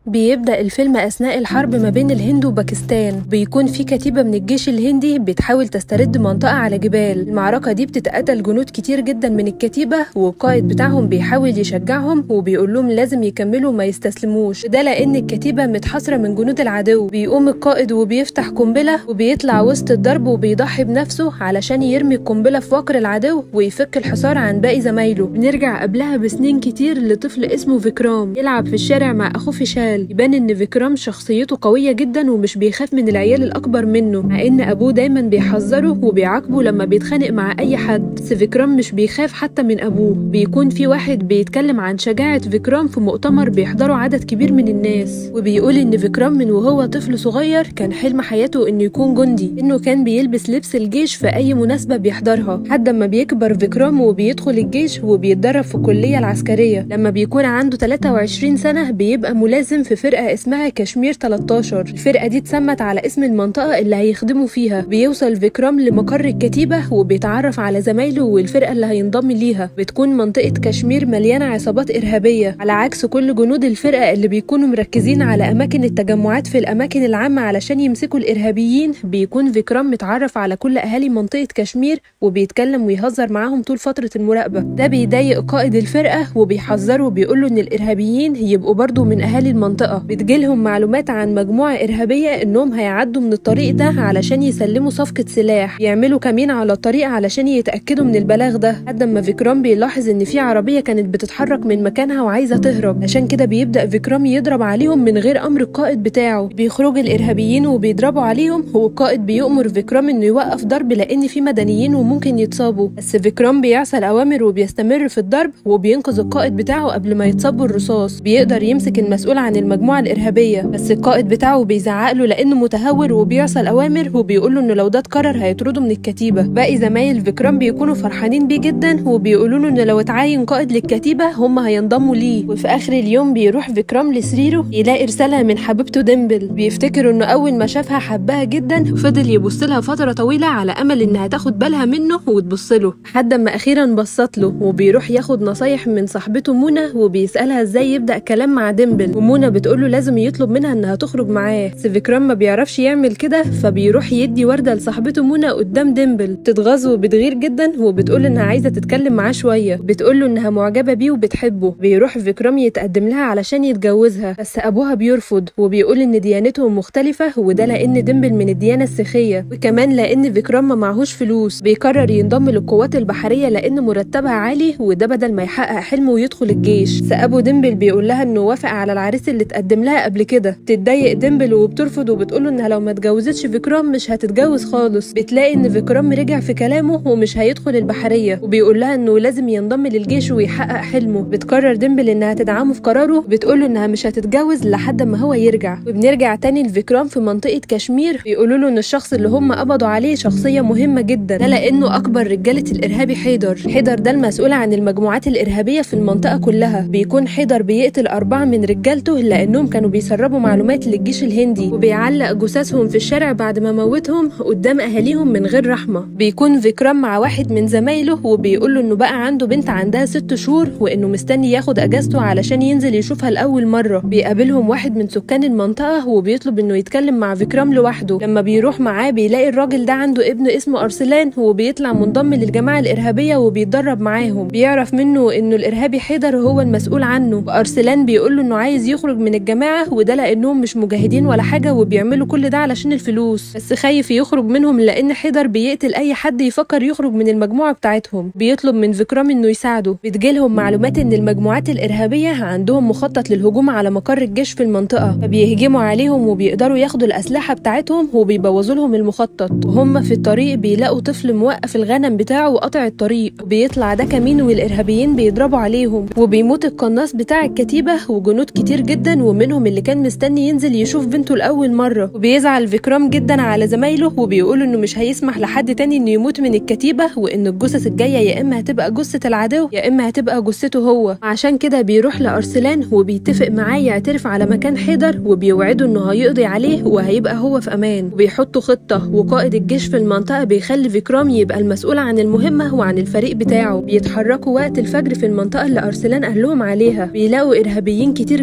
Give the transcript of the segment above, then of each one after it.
بيبدأ الفيلم أثناء الحرب ما بين الهند وباكستان بيكون في كتيبة من الجيش الهندي بتحاول تسترد منطقة على جبال المعركة دي بتتقتل جنود كتير جدا من الكتيبة والقائد بتاعهم بيحاول يشجعهم وبيقول لهم لازم يكملوا ما يستسلموش ده لأن الكتيبة متحاصرة من جنود العدو بيقوم القائد وبيفتح قنبلة وبيطلع وسط الضرب وبيضحي بنفسه علشان يرمي القنبلة في وقر العدو ويفك الحصار عن باقي زمايله بنرجع قبلها بسنين كتير لطفل اسمه فيكرام يلعب في الشارع مع أخوه فيشال يبان ان فيكرام شخصيته قويه جدا ومش بيخاف من العيال الاكبر منه مع ان ابوه دايما بيحذره وبيعاقبه لما بيتخانق مع اي حد بس فيكرام مش بيخاف حتى من ابوه بيكون في واحد بيتكلم عن شجاعه فيكرام في مؤتمر بيحضره عدد كبير من الناس وبيقول ان فيكرام من وهو طفل صغير كان حلم حياته انه يكون جندي انه كان بيلبس لبس الجيش في اي مناسبه بيحضرها لحد ما بيكبر فيكرام وبيدخل الجيش وبيتدرب في الكليه العسكريه لما بيكون عنده 23 سنه بيبقى ملازم في فرقة اسمها كشمير 13 الفرقة دي اتسمت على اسم المنطقة اللي هيخدموا فيها بيوصل فيكرام لمقر الكتيبة وبيتعرف على زمايله والفرقة اللي هينضم ليها بتكون منطقة كشمير مليانة عصابات إرهابية على عكس كل جنود الفرقة اللي بيكونوا مركزين على أماكن التجمعات في الأماكن العامة علشان يمسكوا الإرهابيين بيكون فيكرام متعرف على كل أهالي منطقة كشمير وبيتكلم ويهزر معاهم طول فترة المراقبة ده بيضايق قائد الفرقة وبيحذره وبيقوله إن الإرهابيين يبقوا برضو من أهالي المنطقة بتجيلهم معلومات عن مجموعة إرهابية إنهم هيعدوا من الطريق ده علشان يسلموا صفقة سلاح يعملوا كمين على الطريق علشان يتأكدوا من البلاغ ده لحد ما فيكرام بيلاحظ إن في عربية كانت بتتحرك من مكانها وعايزة تهرب عشان كده بيبدأ فيكرام يضرب عليهم من غير أمر القائد بتاعه بيخرج الإرهابيين وبيضربوا عليهم والقائد بيأمر فيكرام إنه يوقف ضرب لأن في مدنيين وممكن يتصابوا بس فيكرام بيعصى الأوامر وبيستمر في الضرب وبينقذ القائد بتاعه قبل ما يتصاب الرصاص بيقدر يمسك المسؤول عن المجموعة الإرهابية بس القائد بتاعه بيزعق له لأنه متهور وبيعصى الأوامر وبيقول له إنه لو ده اتكرر هيطرده من الكتيبة باقي زمايل فيكرام بيكونوا فرحانين بيه جدا وبيقولوا له إنه لو اتعين قائد للكتيبة هم هينضموا ليه وفي آخر اليوم بيروح فيكرام لسريره يلاقي رسالة من حبيبته ديمبل بيفتكر إنه أول ما شافها حبها جدا فضل يبص لها فترة طويلة على أمل إنها تاخد بالها منه وتبص له لحد ما أخيرا بصت له وبيروح ياخد نصايح من صاحبته منى وبيسألها إزاي يبدأ كلام مع ديمبل ومنى بتقول له لازم يطلب منها انها تخرج معاه بس فيكرام ما بيعرفش يعمل كده فبيروح يدي ورده لصاحبته منى قدام ديمبل تتغاظ وبتغير جدا وبتقول انها عايزه تتكلم معاه شويه بتقول له انها معجبه بيه وبتحبه بيروح فيكرام يتقدم لها علشان يتجوزها بس ابوها بيرفض وبيقول ان ديانتهم مختلفه وده لان ديمبل من الديانه السيخيه وكمان لان فيكرام ما معهوش فلوس بيقرر ينضم للقوات البحريه لان مرتبها عالي وده بدل ما يحقق حلمه ويدخل الجيش بس ابو ديمبل بيقول لها انه وافق على العريس اللي اتقدم لها قبل كده بتتضايق ديمبل وبترفض وبتقوله انها لو ما اتجوزتش فيكرام مش هتتجوز خالص بتلاقي ان فيكرام رجع في كلامه ومش هيدخل البحريه وبيقول لها انه لازم ينضم للجيش ويحقق حلمه بتقرر ديمبل انها تدعمه في قراره بتقوله انها مش هتتجوز لحد ما هو يرجع وبنرجع تاني لفيكرام في منطقه كشمير بيقولوا له ان الشخص اللي هم قبضوا عليه شخصيه مهمه جدا ده لانه اكبر رجاله الارهابي حيدر حيدر ده المسؤول عن المجموعات الارهابيه في المنطقه كلها بيكون حيدر بيقتل اربعه من رجالته لانهم كانوا بيسربوا معلومات للجيش الهندي وبيعلق جثثهم في الشارع بعد ما موتهم قدام اهاليهم من غير رحمه بيكون فيكرام مع واحد من زمايله وبيقول له انه بقى عنده بنت عندها ست شهور وانه مستني ياخد اجازته علشان ينزل يشوفها لاول مره بيقابلهم واحد من سكان المنطقه وبيطلب انه يتكلم مع فيكرام لوحده لما بيروح معاه بيلاقي الراجل ده عنده ابن اسمه ارسلان وبيطلع منضم للجماعه الارهابيه وبيتدرب معاهم بيعرف منه انه الارهابي حيدر هو المسؤول عنه وارسلان بيقول له انه عايز يخرج من الجماعه وده لانهم مش مجاهدين ولا حاجه وبيعملوا كل ده علشان الفلوس بس خايف يخرج منهم لان حيدر بيقتل اي حد يفكر يخرج من المجموعه بتاعتهم بيطلب من فيكرام انه يساعده بتجيلهم معلومات ان المجموعات الارهابيه عندهم مخطط للهجوم على مقر الجيش في المنطقه فبيهجموا عليهم وبيقدروا ياخدوا الاسلحه بتاعتهم وبيبوظوا لهم المخطط وهم في الطريق بيلاقوا طفل موقف الغنم بتاعه وقطع الطريق وبيطلع ده كمين والارهابيين بيضربوا عليهم وبيموت القناص بتاع الكتيبه وجنود كتير جدا ومنهم اللي كان مستني ينزل يشوف بنته لاول مره وبيزعل فيكرام جدا على زمايله وبيقول انه مش هيسمح لحد تاني انه يموت من الكتيبه وان الجثث الجايه يا اما هتبقى جثه العدو يا اما هتبقى جثته هو عشان كده بيروح لارسلان وبيتفق معاه يعترف على مكان حيدر وبيوعده انه هيقضي عليه وهيبقى هو في امان وبيحطوا خطه وقائد الجيش في المنطقه بيخلي فيكرام يبقى المسؤول عن المهمه وعن الفريق بتاعه بيتحركوا وقت الفجر في المنطقه اللي ارسلان قال لهم عليها بيلاقوا ارهابيين كتير جدا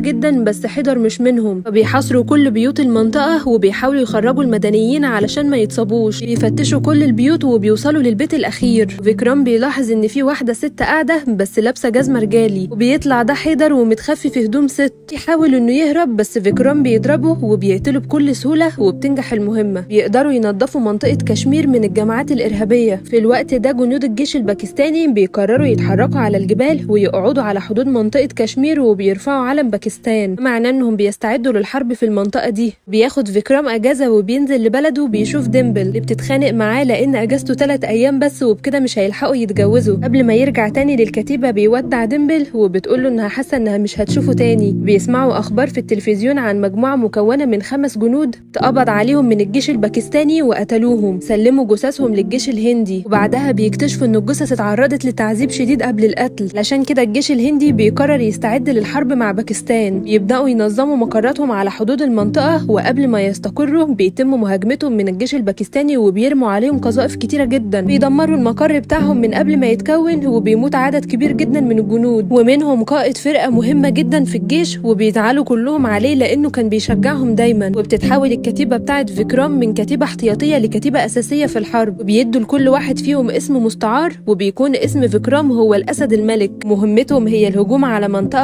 بس حيدر مش منهم فبيحاصروا كل بيوت المنطقة وبيحاولوا يخرجوا المدنيين علشان ما يتصابوش بيفتشوا كل البيوت وبيوصلوا للبيت الأخير فيكرام بيلاحظ إن في واحدة ست قاعدة بس لابسة جزمة رجالي وبيطلع ده حيدر ومتخفي في هدوم ست يحاول إنه يهرب بس فيكرام بيضربه وبيقتله بكل سهولة وبتنجح المهمة بيقدروا ينظفوا منطقة كشمير من الجماعات الإرهابية في الوقت ده جنود الجيش الباكستاني بيقرروا يتحركوا على الجبال ويقعدوا على حدود منطقة كشمير وبيرفعوا علم باكستان معناه إنهم بيستعدوا للحرب في المنطقة دي بياخد فيكرام أجازة وبينزل لبلده وبيشوف ديمبل اللي بتتخانق معاه لأن أجازته تلات أيام بس وبكده مش هيلحقوا يتجوزوا قبل ما يرجع تاني للكتيبة بيودع ديمبل وبتقول له إنها حاسة إنها مش هتشوفه تاني بيسمعوا أخبار في التلفزيون عن مجموعة مكونة من خمس جنود اتقبض عليهم من الجيش الباكستاني وقتلوهم سلموا جثثهم للجيش الهندي وبعدها بيكتشفوا إن الجثث اتعرضت لتعذيب شديد قبل القتل عشان كده الجيش الهندي بيقرر يستعد للحرب مع باكستان يبدأوا ينظموا مقراتهم على حدود المنطقة وقبل ما يستقروا بيتم مهاجمتهم من الجيش الباكستاني وبيرموا عليهم قذائف كتيرة جدا بيدمروا المقر بتاعهم من قبل ما يتكون وبيموت عدد كبير جدا من الجنود ومنهم قائد فرقة مهمة جدا في الجيش وبيزعلوا كلهم عليه لأنه كان بيشجعهم دايما وبتتحول الكتيبة بتاعة فيكرام من كتيبة احتياطية لكتيبة أساسية في الحرب وبيدوا لكل واحد فيهم اسم مستعار وبيكون اسم فيكرام هو الأسد الملك مهمتهم هي الهجوم على منطقة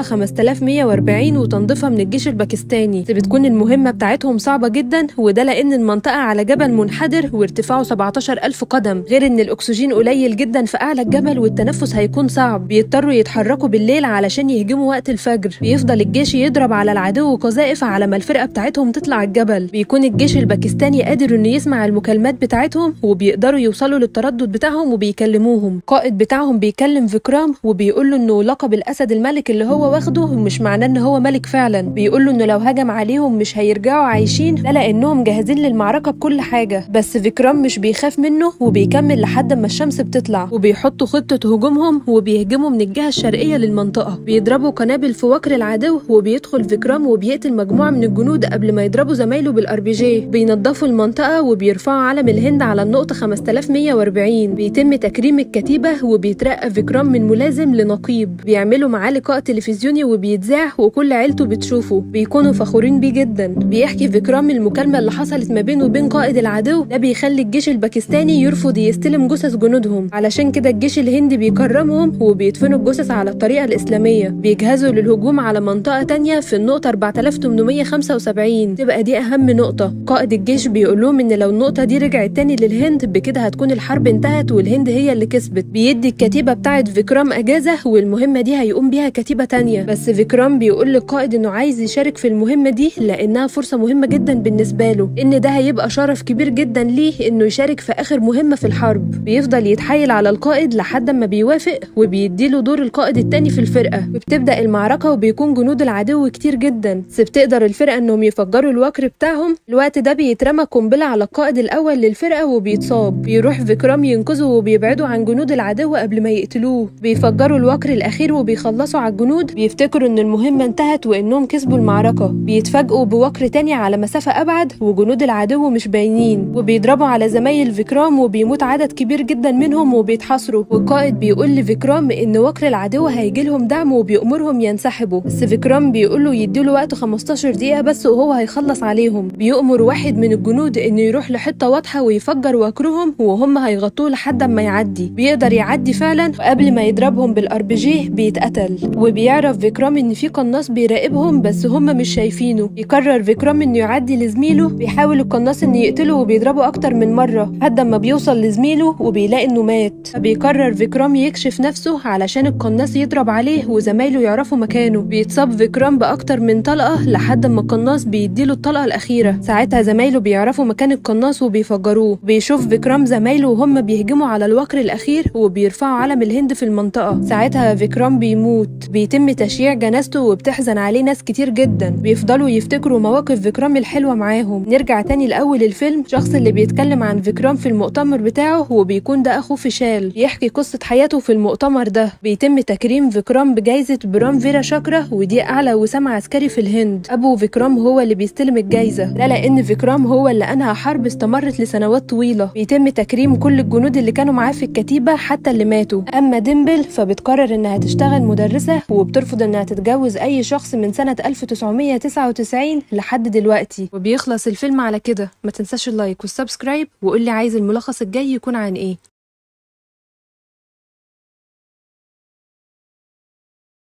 5140 وتنظيفها من الجيش الباكستاني بتكون المهمة بتاعتهم صعبة جدا وده لأن المنطقة على جبل منحدر وارتفاعه 17 ألف قدم غير إن الأكسجين قليل جدا في أعلى الجبل والتنفس هيكون صعب بيضطروا يتحركوا بالليل علشان يهجموا وقت الفجر بيفضل الجيش يضرب على العدو قذائف على ما الفرقة بتاعتهم تطلع الجبل بيكون الجيش الباكستاني قادر إنه يسمع المكالمات بتاعتهم وبيقدروا يوصلوا للتردد بتاعهم وبيكلموهم قائد بتاعهم بيكلم فيكرام وبيقول له إنه لقب الأسد الملك اللي هو واخده مش معناه إن هو ملك فعلا بيقول له إنه لو هجم عليهم مش هيرجعوا عايشين ده لأنهم جاهزين للمعركة بكل حاجة بس فيكرام مش بيخاف منه وبيكمل لحد ما الشمس بتطلع وبيحطوا خطة هجومهم وبيهجموا من الجهة الشرقية للمنطقة بيضربوا قنابل في وكر العدو وبيدخل فيكرام وبيقتل مجموعة من الجنود قبل ما يضربوا زمايله بالار بي جي بينظفوا المنطقة وبيرفعوا علم الهند على النقطة 5140 بيتم تكريم الكتيبة وبيترقى فيكرام من ملازم لنقيب بيعملوا معاه لقاء تلفزيوني وبيتذاع وكل عيلته بتشوفه بيكونوا فخورين بيه جدا بيحكي فيكرام المكالمة اللي حصلت ما بينه وبين قائد العدو ده بيخلي الجيش الباكستاني يرفض يستلم جثث جنودهم علشان كده الجيش الهندي بيكرمهم وبيدفنوا الجثث على الطريقة الإسلامية بيجهزوا للهجوم على منطقة تانية في النقطة 4875 تبقى دي أهم نقطة قائد الجيش بيقول لهم إن لو النقطة دي رجعت تاني للهند بكده هتكون الحرب انتهت والهند هي اللي كسبت بيدي الكتيبة بتاعة فيكرام أجازة والمهمة دي هيقوم بيها كتيبة تانية بس فيكرام بيقول للقائد إنه عايز يشارك في المهمة دي لأنها فرصة مهمة جدا بالنسبة له إن ده هيبقى شرف كبير جدا ليه إنه يشارك في آخر مهمة في الحرب بيفضل يتحايل على القائد لحد ما بيوافق وبيديله دور القائد التاني في الفرقة وبتبدأ المعركة وبيكون جنود العدو كتير جدا بس بتقدر الفرقة إنهم يفجروا الوكر بتاعهم الوقت ده بيترمى قنبلة على القائد الأول للفرقة وبيتصاب بيروح فيكرام ينقذه وبيبعدوا عن جنود العدو قبل ما يقتلوه بيفجروا الوكر الأخير وبيخلصوا على الجنود بيفتكروا إن المهمة انتهت وإنهم كسبوا المعركة بيتفاجئوا بوكر تاني على مسافة أبعد وجنود العدو مش باينين وبيضربوا على زمايل فيكرام وبيموت عدد كبير جدا منهم وبيتحاصروا والقائد بيقول لفيكرام إن وكر العدو هيجي لهم دعم وبيأمرهم ينسحبوا بس فيكرام بيقول له يديله وقت 15 دقيقة بس وهو هيخلص عليهم بيأمر واحد من الجنود إنه يروح لحتة واضحة ويفجر وكرهم وهم هيغطوه لحد ما يعدي بيقدر يعدي فعلا وقبل ما يضربهم بالار بي جي بيتقتل وبيعرف فيكرام إن في قناص بيراقبهم بس هم مش شايفينه يقرر فيكرام إنه يعدي لزميله بيحاول القناص إنه يقتله وبيضربه أكتر من مرة لحد ما بيوصل لزميله وبيلاقي إنه مات فبيقرر فيكرام يكشف نفسه علشان القناص يضرب عليه وزمايله يعرفوا مكانه بيتصاب فيكرام بأكتر من طلقة لحد ما القناص بيديله الطلقة الأخيرة ساعتها زمايله بيعرفوا مكان القناص وبيفجروه بيشوف فيكرام زمايله وهم بيهجموا على الوكر الأخير وبيرفعوا علم الهند في المنطقة ساعتها فيكرام بيموت بيتم تشييع جنازته وبتحزن عليه ناس كتير جدا بيفضلوا يفتكروا مواقف فيكرام الحلوة معاهم نرجع تاني لأول الفيلم الشخص اللي بيتكلم عن فيكرام في المؤتمر بتاعه وبيكون ده أخوه فيشال يحكي قصة حياته في المؤتمر ده بيتم تكريم فيكرام بجائزة برام فيرا شاكرا ودي أعلى وسام عسكري في الهند أبو فيكرام هو اللي بيستلم الجائزة ده لأن فيكرام هو اللي أنهى حرب استمرت لسنوات طويلة بيتم تكريم كل الجنود اللي كانوا معاه في الكتيبة حتى اللي ماتوا أما ديمبل فبتقرر إنها تشتغل مدرسة وبترفض إنها تتجوز أي شخص من سنة 1999 لحد دلوقتي وبيخلص الفيلم على كده ما تنساش اللايك والسبسكرايب وقولي عايز الملخص الجاي يكون عن ايه